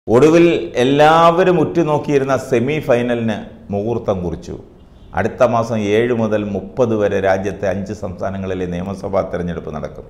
ഒടുവിൽ എല്ലാവരും ഉറ്റുനോക്കിയിരുന്ന സെമി ഫൈനലിന് മുഹൂർത്തം കുറിച്ചു അടുത്ത മാസം ഏഴ് മുതൽ മുപ്പത് വരെ രാജ്യത്തെ അഞ്ച് സംസ്ഥാനങ്ങളിലെ നിയമസഭാ തെരഞ്ഞെടുപ്പ് നടക്കും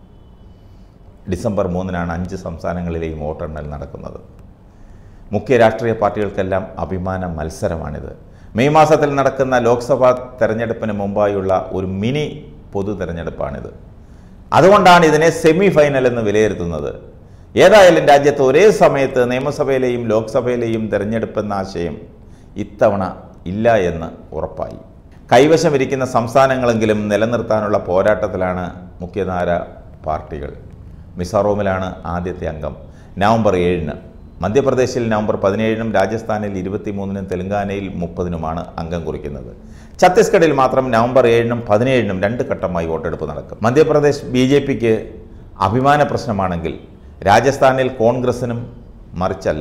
ഡിസംബർ മൂന്നിനാണ് അഞ്ച് സംസ്ഥാനങ്ങളിലെയും വോട്ടെണ്ണൽ നടക്കുന്നത് മുഖ്യ രാഷ്ട്രീയ പാർട്ടികൾക്കെല്ലാം അഭിമാന മത്സരമാണിത് മെയ് മാസത്തിൽ നടക്കുന്ന ലോക്സഭാ തെരഞ്ഞെടുപ്പിന് മുമ്പായുള്ള ഒരു മിനി പൊതു തെരഞ്ഞെടുപ്പാണിത് അതുകൊണ്ടാണ് ഇതിനെ സെമി ഫൈനൽ എന്ന് വിലയിരുത്തുന്നത് ഏതായാലും രാജ്യത്ത് ഒരേ സമയത്ത് നിയമസഭയിലെയും ലോക്സഭയിലെയും തെരഞ്ഞെടുപ്പെന്ന ആശയം ഇത്തവണ ഇല്ല എന്ന് ഉറപ്പായി കൈവശം ഇരിക്കുന്ന സംസ്ഥാനങ്ങളെങ്കിലും നിലനിർത്താനുള്ള പോരാട്ടത്തിലാണ് മുഖ്യധാര പാർട്ടികൾ മിസോറോമിലാണ് ആദ്യത്തെ അംഗം നവംബർ ഏഴിന് മധ്യപ്രദേശിൽ നവംബർ പതിനേഴിനും രാജസ്ഥാനിൽ ഇരുപത്തിമൂന്നിനും തെലങ്കാനയിൽ മുപ്പതിനുമാണ് അംഗം കുറിക്കുന്നത് ഛത്തീസ്ഗഡിൽ മാത്രം നവംബർ ഏഴിനും പതിനേഴിനും രണ്ട് ഘട്ടമായി വോട്ടെടുപ്പ് നടക്കും മധ്യപ്രദേശ് ബി ജെ പിക്ക് അഭിമാന പ്രശ്നമാണെങ്കിൽ രാജസ്ഥാനിൽ കോൺഗ്രസിനും മറിച്ചല്ല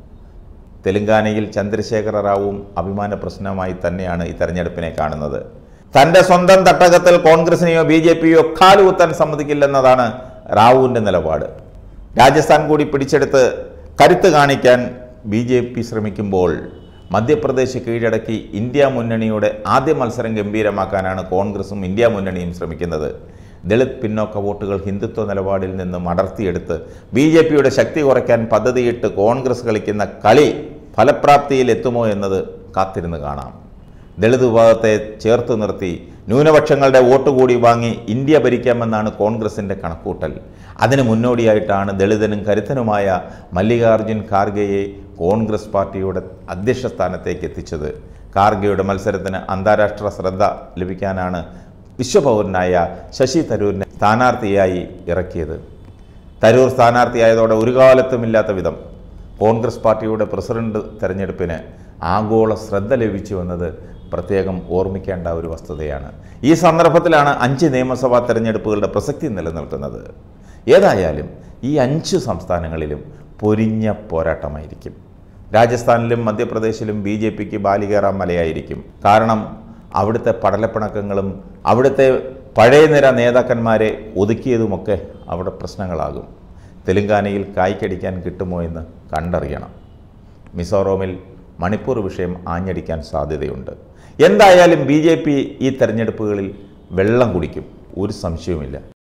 തെലങ്കാനയിൽ ചന്ദ്രശേഖര റാവുവും അഭിമാന പ്രശ്നമായി തന്നെയാണ് ഈ തെരഞ്ഞെടുപ്പിനെ കാണുന്നത് തന്റെ സ്വന്തം തട്ടകത്തിൽ കോൺഗ്രസിനെയോ ബി ജെ പിയോ കാലുകുത്താൻ സമ്മതിക്കില്ലെന്നതാണ് റാവുവിൻ്റെ നിലപാട് രാജസ്ഥാൻ കൂടി പിടിച്ചെടുത്ത് കരുത്ത് കാണിക്കാൻ ബി ജെ പി ശ്രമിക്കുമ്പോൾ മധ്യപ്രദേശ് കീഴടക്കി ഇന്ത്യ മുന്നണിയുടെ ആദ്യ മത്സരം ഗംഭീരമാക്കാനാണ് കോൺഗ്രസും ഇന്ത്യ മുന്നണിയും ശ്രമിക്കുന്നത് ദളിത് പിന്നോക്ക വോട്ടുകൾ ഹിന്ദുത്വ നിലപാടിൽ നിന്ന് മടർത്തിയെടുത്ത് ബി ജെ പിയുടെ ശക്തി കുറയ്ക്കാൻ പദ്ധതിയിട്ട് കോൺഗ്രസ് കളിക്കുന്ന കളി ഫലപ്രാപ്തിയിൽ എത്തുമോ എന്നത് കാത്തിരുന്ന് കാണാം ദളിത് വിഭാഗത്തെ ചേർത്ത് നിർത്തി ന്യൂനപക്ഷങ്ങളുടെ വോട്ട് കൂടി വാങ്ങി ഇന്ത്യ ഭരിക്കാമെന്നാണ് കോൺഗ്രസിൻ്റെ കണക്കൂട്ടൽ അതിന് മുന്നോടിയായിട്ടാണ് ദളിതനും കരുത്തനുമായ മല്ലികാർജുൻ ഖാർഗെയെ കോൺഗ്രസ് പാർട്ടിയുടെ അധ്യക്ഷ സ്ഥാനത്തേക്ക് എത്തിച്ചത് ഖാർഗെയുടെ മത്സരത്തിന് അന്താരാഷ്ട്ര ശ്രദ്ധ ലഭിക്കാനാണ് വിശ്വപൗരനായ ശശി തരൂരിനെ സ്ഥാനാർത്ഥിയായി ഇറക്കിയത് തരൂർ സ്ഥാനാർത്ഥിയായതോടെ ഒരു കാലത്തുമില്ലാത്ത വിധം കോൺഗ്രസ് പാർട്ടിയുടെ പ്രസിഡന്റ് തെരഞ്ഞെടുപ്പിന് ആഗോള ശ്രദ്ധ ലഭിച്ചു എന്നത് പ്രത്യേകം ഓർമ്മിക്കേണ്ട ഒരു വസ്തുതയാണ് ഈ സന്ദർഭത്തിലാണ് അഞ്ച് നിയമസഭാ തെരഞ്ഞെടുപ്പുകളുടെ പ്രസക്തി നിലനിൽക്കുന്നത് ഏതായാലും ഈ അഞ്ച് സംസ്ഥാനങ്ങളിലും പൊരിഞ്ഞ പോരാട്ടമായിരിക്കും രാജസ്ഥാനിലും മധ്യപ്രദേശിലും ബി ജെ പിക്ക് ബാലികേറാം മലയായിരിക്കും കാരണം അവിടുത്തെ പടലപ്പിണക്കങ്ങളും അവിടുത്തെ പഴയ നിര നേതാക്കന്മാരെ ഒതുക്കിയതുമൊക്കെ അവിടെ പ്രശ്നങ്ങളാകും തെലുങ്കാനയിൽ കായ്ക്കടിക്കാൻ കിട്ടുമോ എന്ന് കണ്ടറിയണം മിസോറോമിൽ മണിപ്പൂർ വിഷയം ആഞ്ഞടിക്കാൻ സാധ്യതയുണ്ട് എന്തായാലും ബി ഈ തെരഞ്ഞെടുപ്പുകളിൽ വെള്ളം കുടിക്കും ഒരു സംശയവുമില്ല